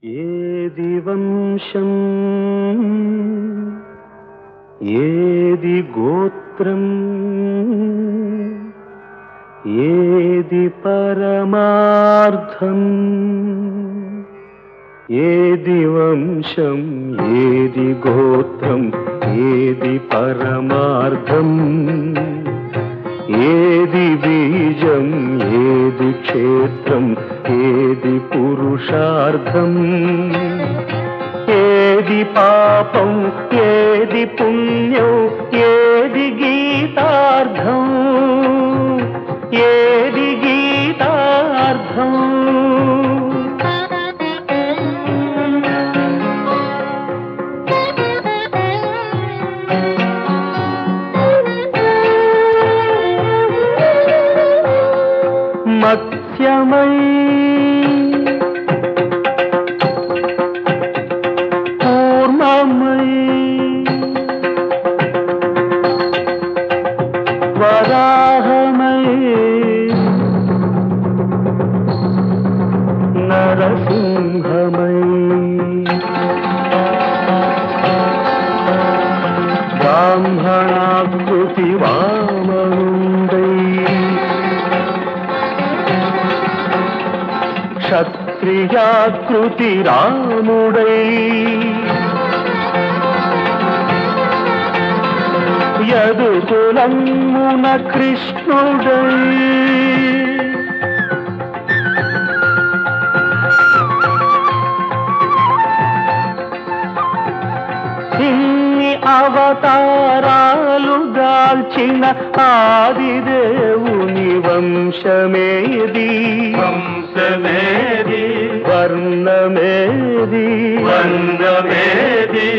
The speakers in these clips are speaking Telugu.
ఏది వంశం ఏది గోత్రం ఏది పరమార్థం ఏది వంశం ఏది గోత్రం ఏది పరమార్థం ఏది బీజం ఏది క్షేత్రం ఏది పురుషార్థం ఏది పాపం ఏది పుణ్యం ఏది గీతార్థం ఏది గీతార్థం మత్స్యమై కూర్మమై వరాహమై నరసింహమై బ్రాహ్మణాకృతి వామనుండై క్షత్రియాకృతి రాముడై యదుకులమ్మున కృష్ణుడై ఇన్ని అవతారాలు దాల్చిన ఆదిదేవుని వంశమేది వంశమేది వర్ణమేది వర్ణమేది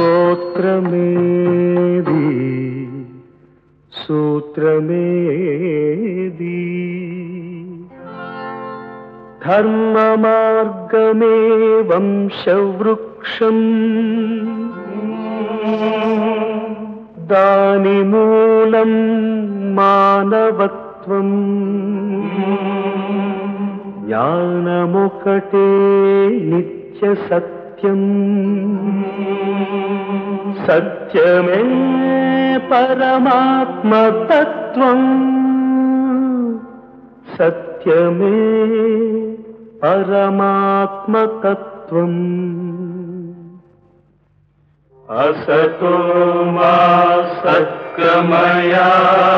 గోత్రమేది సూత్రమేది ధర్మ మార్గమే వంశవృక్షం దాని మూలం మానవత్వం జ్ఞానమొకటే నిత్య సత్యం సత్యమే పరమాత్మతత్వం సత్యమే పరమాత్మతత్వం असतो मा सत्कमया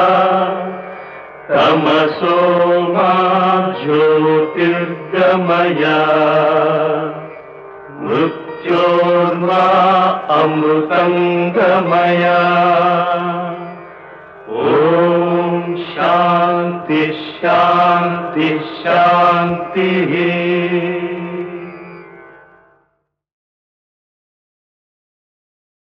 तमसो मा ज्योतिर्गमया मृत्योर्मा अमृतङ्गमया ॐ शान्ति शान्ति शान्तिः